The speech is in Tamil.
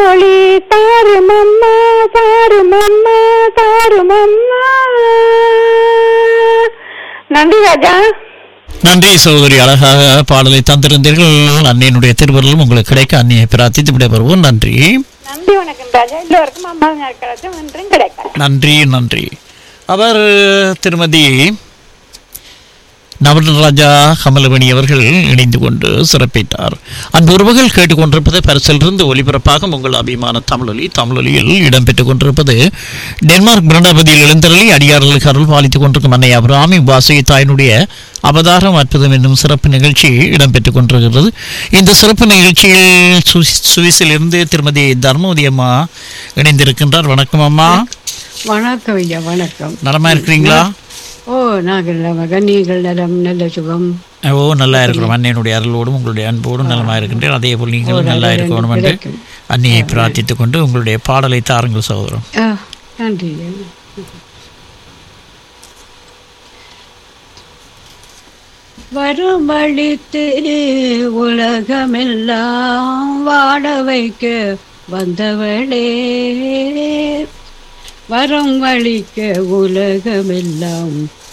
மொழி தாருமம்மா தாருமம்மா தாருமம்மா நன்றி ராஜா நன்றி சகோதரி அழகாக பாடலை தந்திருந்தீர்கள் அன்னையினுடைய திருவருளும் உங்களுக்கு கிடைக்க அன்னையை பிரார்த்தித்து விடைபெறுவோம் நன்றி நன்றி வணக்கம் ராஜா எல்லோருக்கும் அம்மா கிடைக்கும் என்றும் கிடைக்கும் நன்றி நன்றி அவர் திருமதி நவராஜா கமலவணி அவர்கள் இணைந்து கொண்டு சிறப்பித்தார் அன்பு உறவுகள் கேட்டுக்கொண்டிருப்பது பரிசிலிருந்து ஒலிபரப்பாக உங்கள் அபிமான தமிழொலி தமிழொலியில் இடம்பெற்றுக் கொண்டிருப்பது டென்மார்க் பிரணபதியில் எழுந்தருளி அடியார்களுக்கு அருள் பாலித்துக் கொண்டிருக்கும் அன்னை அபிராமி வாசகி தாயினுடைய அவதாரம் அற்புதம் என்னும் சிறப்பு நிகழ்ச்சி இடம்பெற்றுக் கொண்டிருக்கிறது இந்த சிறப்பு நிகழ்ச்சியில் சுவிஸ் சுவிஸில் இருந்து திருமதி தர்மவதி அம்மா இணைந்திருக்கின்றார் வணக்கம் அம்மா வணக்கம் ஐயா வணக்கம் நலமா இருக்கிறீங்களா ஓ நாங்கள் மக நீங்கள் நலம் நல்ல சுகம் ஓ நல்லா இருக்கிறோம் அன்னையனுடைய அருளோடும் உங்களுடைய அன்போடும் நலமா இருக்கின்றேன் அதே போல் நீங்களும் நல்லா இருக்கணும் என்று கிடைக்கும். அன்னையை பிரார்த்தித்துக் கொண்டு உங்களுடைய பாடலை தாருங்கள் சகோதரம் ஆ, நன்றி ஐயா. வரும் வழித்து உலகமெல்லாம் வாட வைக்க வந்தவளே வரம் வழிக்க உலகமெல்லாம்